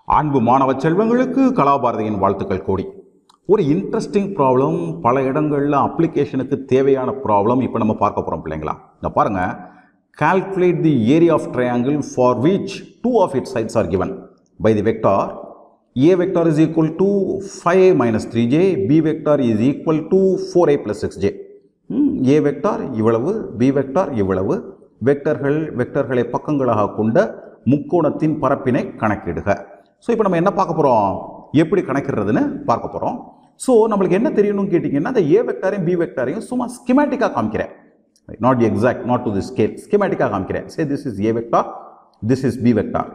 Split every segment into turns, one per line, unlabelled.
அன்பு மாணவ செல்வங்களுக்கு கலாபாரதியின் வாழ்த்துக்கள் கோடி ஒரு இன்ட்ரெஸ்டிங் ப்ராப்ளம் பல இடங்களில் அப்ளிகேஷனுக்கு தேவையான ப்ராப்ளம் இப்போ நம்ம பார்க்க போகிறோம் பிள்ளைங்களா இந்த பாருங்க calculate the area of triangle for which two of its sides are given by the vector a vector is equal to 5 minus 3j b vector is equal to 4a plus 6j ம், a vector இவ்வளவு b vector இவ்வளவு வெக்டர்கள் வெக்டர்களை பக்கங்களாக கொண்ட முக்கோணத்தின் பரப்பினை கணக்கிடுக so இப்போ நம்ம என்ன பார்க்க போகிறோம் எப்படி கணக்கிடுறதுன்னு பார்க்க போகிறோம் ஸோ நம்மளுக்கு என்ன தெரியணும்னு கேட்டிங்கன்னா அந்த ஏ வெக்டாரையும் பி வெக்டாரையும் சும்மா ஸ்கிமேட்டிக்காக காமிக்கிறேன் not exact not to the scale ஸ்கிமேட்டிக்காக காமிக்கிறேன் say this is A vector this is B vector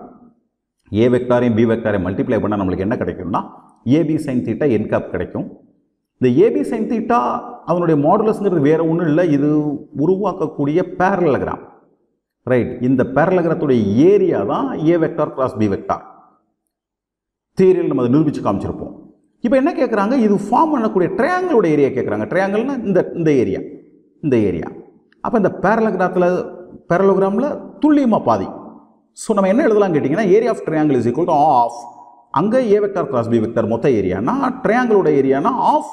A வெக்டாரையும் பி வெக்டாரையும் மல்டிப்ளை பண்ணால் நம்மளுக்கு என்ன கிடைக்கும்னா AB sine theta n cap கிடைக்கும் இந்த ஏபி சைன் தீட்டா அதனுடைய மாடுலஸ்ங்கிறது வேற ஒன்றும் இல்லை இது உருவாக்கக்கூடிய பேரலகிராம் ரைட் இந்த பேரலகிரத்துடைய ஏரியா தான் A vector cross B vector தியரியில் நம்ம அதை நிரூபித்து காமிச்சிருப்போம் இப்போ என்ன கேட்குறாங்க இது ஃபார்ம் பண்ணக்கூடிய ட்ரையாங்கிளோட ஏரியா கேட்குறாங்க ட்ரையாங்கிள்னா இந்த இந்த ஏரியா இந்த ஏரியா அப்போ இந்த பேரலகிராத்தில் பேரலோகிராமில் துல்லியமாக பாதி ஸோ நம்ம என்ன எழுதலாம் கேட்டிங்கன்னா area of triangle is equal to half அங்கே A vector cross B vector மொத்த ஏரியானா ட்ரையாங்கிளோட ஏரியானா half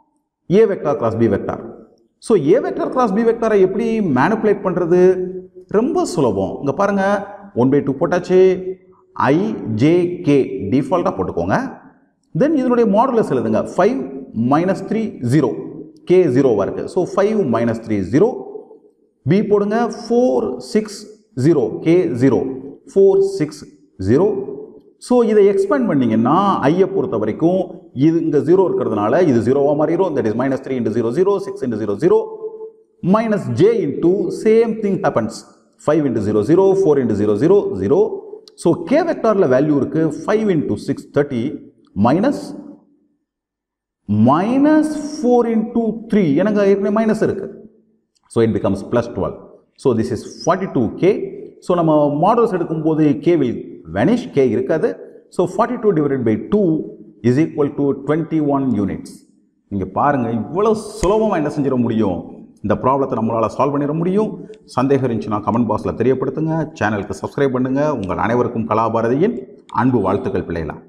A vector cross B vector so A vector cross B வெக்டாரை எப்படி மேனிப்புலேட் பண்ணுறது ரொம்ப சுலபம் இங்கே பாருங்கள் ஒன் பை டூ போட்டாச்சு ஐ ஜே கே டிஃபால்ட்டாக போட்டுக்கோங்க தென் இதனுடைய மாடுலஸ் எழுதுங்க five minus three zero k ஜீரோவாக இருக்குது so five minus three zero B போடுங்க four six zero k zero four six zero so இதை எக்ஸ்பேண்ட் பண்ணீங்கன்னா ஐயை பொறுத்த வரைக்கும் இது இங்கே ஜீரோ இருக்கிறதுனால இது ஜீரோவாக மாறிடும் that is minus three into zero zero six into zero zero minus j into same thing happens 5 into 0 0 4 into 0 0 0 so k vectorல வேல்யூ இருக்கு 5 into 6 30 minus minus 4 into 3 எனக்கு ஏற்கனவே மைனஸ் இருக்கு so it becomes plus 12 so this is 42k so நம்ம models எடுக்கும்போது k will vanish k இருக்காது so 42 divided by 2 is equal to 21 units நீங்க பாருங்க இவ்வளவு சுலபமா என்ன செஞ்சிட முடியும் இந்த ப்ராப்ளத்தை நம்மளால சால்வ் பண்ணிட முடியும் சந்தேகம் இருந்துச்சுன்னா கமெண்ட் பாக்ஸில் தெரியப்படுத்துங்க சேனலுக்கு சப்ஸ்கிரைப் பண்ணுங்க உங்கள் அனைவருக்கும் கலாபாரதியின் அன்பு வாழ்த்துக்கள் பிள்ளைகளா